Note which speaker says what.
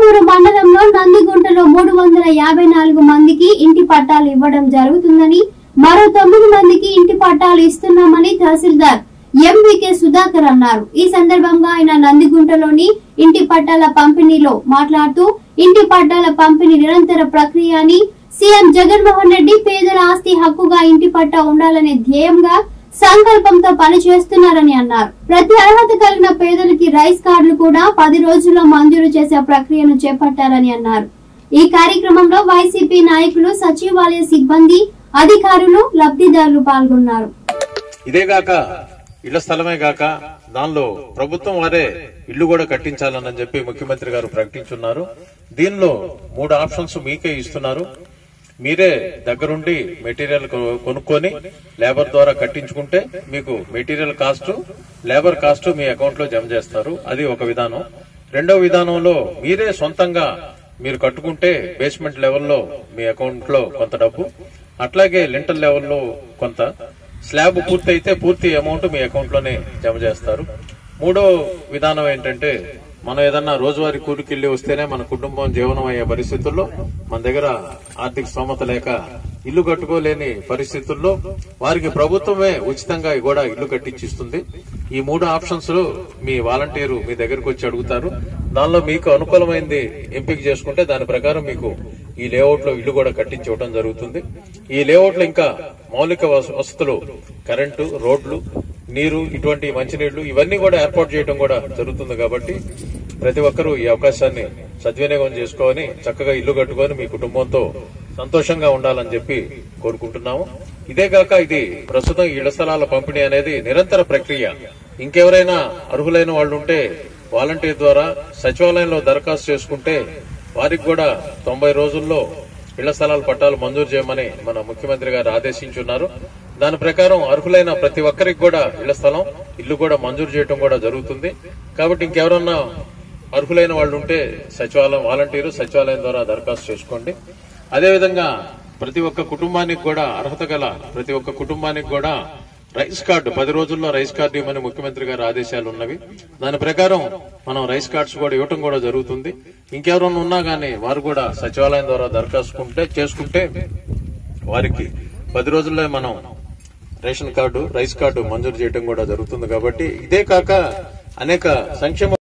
Speaker 1: పొంగనూరు మండలంలో నందిగుంటలో మూడు వందల యాభై నాలుగు మందికి ఇంటి పట్టాలు ఇవ్వడం జరుగుతుందని మరో తొమ్మిది మందికి ఇంటి పట్టాలు ఇస్తున్నామని తహసీల్దార్ ఎంవికే సుధాకర్ అన్నారు ఈ సందర్భంగా ఆయన నందిగుంటలోని ఇంటి పట్టాల పంపిణీలో మాట్లాడుతూ ఇంటి పట్టాల పంపిణీ నిరంతర ప్రక్రియ అని సీఎం జగన్మోహన్ రెడ్డి పేదల ఆస్తి హక్కుగా ఇంటి పట్టా ఉండాలనే ధ్యేయంగా సంకల్పంతో పనిచేస్తున్నారని అన్నారు ప్రతి అర్హత కలిగిన పేదలకి రైస్ కార్డులు కూడా పది రోజుల్లో మంజూరు చేసే ప్రక్రియను చేపట్టారని అన్నారు ఈ కార్యక్రమంలో వైసీపీ నాయకులు సచివాలయ సిబ్బంది అధికారులు లబ్ధిదారులు పాల్గొన్నారు
Speaker 2: ఇదేగాక ఇళ్ల స్థలమే గాక దానిలో ప్రభుత్వం వారే ఇల్లు కూడా కట్టించాలని చెప్పి ముఖ్యమంత్రి గారు ప్రకటించున్నారు దీనిలో మూడు ఆప్షన్స్ మీకే ఇస్తున్నారు మీరే దగ్గరుండి మెటీరియల్ కొ- కొనుక్కొని లేబర్ ద్వారా కట్టించుకుంటే మీకు మెటీరియల్ కాస్ట్ లేబర్ కాస్ట్ మీ అకౌంట్ లో జమ చేస్తారు అది ఒక విధానం రెండవ విధానంలో మీరే సొంతంగా మీరు కట్టుకుంటే బేస్మెంట్ లెవెల్లో మీ అకౌంట్ లో కొంత డబ్బు అట్లాగే లింటర్ లెవెల్లో కొంత స్లాబ్ పూర్తి అయితే పూర్తి అమౌంట్ మీ అకౌంట్ లోనే జమ చేస్తారు మూడో విధానం ఏంటంటే మనం ఏదన్నా రోజువారీ కూలికెళ్లి వస్తేనే మన కుటుంబం జీవనం అయ్యే పరిస్థితుల్లో మన దగ్గర ఆర్థిక స్తోమత లేక ఇల్లు కట్టుకోలేని పరిస్థితుల్లో వారికి ప్రభుత్వమే ఉచితంగా కూడా ఇల్లు కట్టించిస్తుంది ఈ మూడు ఆప్షన్స్ లో మీ వాలంటీరు మీ దగ్గరకు వచ్చి అడుగుతారు దానిలో మీకు అనుకూలమైంది ఎంపిక చేసుకుంటే దాని ప్రకారం మీకు ఈ లేఅవుట్ లో ఇల్లు కూడా కట్టించి ఇవ్వడం జరుగుతుంది ఈ లేఅవుట్ లో ఇంకా మౌలిక వస- వసతులు కరెంటు రోడ్లు నీరు ఇటువంటి మంచినీళ్లు ఇవన్నీ కూడా ఏర్పాటు చేయడం కూడా జరుగుతుంది కాబట్టి ప్రతి ఒక్కరూ ఈ అవకాశాన్ని సద్వినియోగం చేసుకొని చక్కగా ఇల్లు కట్టుకొని మీ కుటుంబంతో సంతోషంగా ఉండాలని చెప్పి కోరుకుంటున్నాము ఇదే కాక ఇది ప్రస్తుతం ఈ ఇళ్ల స్థలాల పంపిణీ అనేది నిరంతర ప్రక్రియ ఇంకెవరైనా అర్హులైన వాళ్ళు ఉంటే వాలంటీర్ ద్వారా సచివాలయంలో దరఖాస్తు చేసుకుంటే వారికి కూడా తొంభై రోజుల్లో ఇళ్ల స్థలాల పట్టాలు మంజూరు చేయమని మన ముఖ్యమంత్రి గారు ఆదేశించున్నారు దాని ప్రకారం అర్హులైన ప్రతి ఒక్కరికి కూడా ఇళ్ల స్థలం ఇల్లు కూడా మంజూరు చేయడం కూడా జరుగుతుంది కాబట్టి ఇంకెవరన్నా అర్హులైన వాళ్ళు ఉంటే సచివాలయం వాలంటీరు సచివాలయం ద్వారా దరఖాస్తు చేసుకోండి అదేవిధంగా ప్రతి ఒక్క కుటుంబానికి కూడా అర్హత గల ప్రతి ఒక్క కుటుంబానికి కూడా రైస్ కార్డు పది రోజుల్లో రైస్ కార్డు ఇవ్వమని ముఖ్యమంత్రి గారి ఆదేశాలు ఉన్నవి దాని ప్రకారం మనం రైస్ కార్డ్స్ కూడా ఇవ్వటం కూడా జరుగుతుంది ఇంకెవరైనా ఉన్నా గానీ వారు కూడా సచివాలయం ద్వారా దరఖాస్తుకుంటే చేసుకుంటే వారికి పది రోజుల్లో మనం రేషన్ కార్డు రైస్ కార్డు మంజూరు చేయడం కూడా జరుగుతుంది కాబట్టి ఇదే కాక అనేక సంక్షేమ